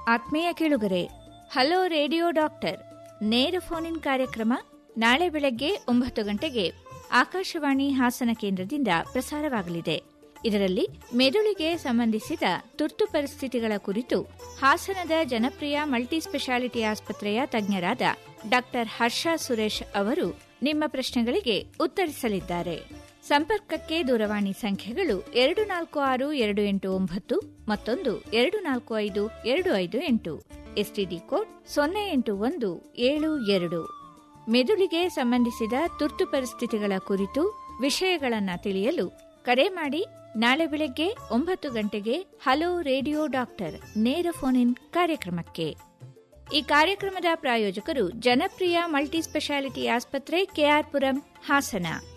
ಆತ್ಮೀಯ ಕೇಳುಗರೆ hello radio doctor ನೇರ ಫೋನ್ ಇನ್ ಕಾರ್ಯಕ್ರಮ ನಾಳೆ ಬೆಳಗ್ಗೆ ಒಂಬತ್ತು ಗಂಟೆಗೆ ಆಕಾಶವಾಣಿ ಹಾಸನ ಕೇಂದ್ರದಿಂದ ಪ್ರಸಾರವಾಗಲಿದೆ ಇದರಲ್ಲಿ ಮೆದುಳಿಗೆ ಸಂಬಂಧಿಸಿದ ತುರ್ತು ಪರಿಸ್ಥಿತಿಗಳ ಕುರಿತು ಹಾಸನದ ಜನಪ್ರಿಯ ಮಲ್ಟಿ ಸ್ಪೆಷಾಲಿಟಿ ಆಸ್ಪತ್ರೆಯ ತಜ್ಞರಾದ ಡಾಕ್ಟರ್ ಹರ್ಷ ಸುರೇಶ್ ಅವರು ನಿಮ್ಮ ಪ್ರಶ್ನೆಗಳಿಗೆ ಉತ್ತರಿಸಲಿದ್ದಾರೆ ಸಂಪರ್ಕಕ್ಕೆ ದೂರವಾಣಿ ಸಂಖ್ಯೆಗಳು ಎರಡು ನಾಲ್ಕು ಆರು ಎರಡು ಎಂಟು ಒಂಬತ್ತು ಮತ್ತೊಂದು ಎರಡು ನಾಲ್ಕು ಐದು ಎರಡು ಐದು ಎಂಟು ಎಸ್ಟಿಡಿ ಕೋಡ್ ಸೊನ್ನೆ ಎಂಟು ಒಂದು ಏಳು ಎರಡು ಮೆದುಳಿಗೆ ಸಂಬಂಧಿಸಿದ ತುರ್ತು ಪರಿಸ್ಥಿತಿಗಳ ಕುರಿತು ವಿಷಯಗಳನ್ನು ತಿಳಿಯಲು ಕರೆ ಮಾಡಿ ನಾಳೆ ಬೆಳಗ್ಗೆ ಒಂಬತ್ತು ಗಂಟೆಗೆ ಹಲೋ ರೇಡಿಯೋ ಡಾಕ್ಟರ್ ನೇರ ಫೋನ್ ಇನ್ ಕಾರ್ಯಕ್ರಮಕ್ಕೆ ಈ ಕಾರ್ಯಕ್ರಮದ ಪ್ರಾಯೋಜಕರು ಜನಪ್ರಿಯ ಮಲ್ಟಿ ಸ್ಪೆಷಾಲಿಟಿ ಆಸ್ಪತ್ರೆ ಕೆಆರ್ಪುರಂ ಹಾಸನ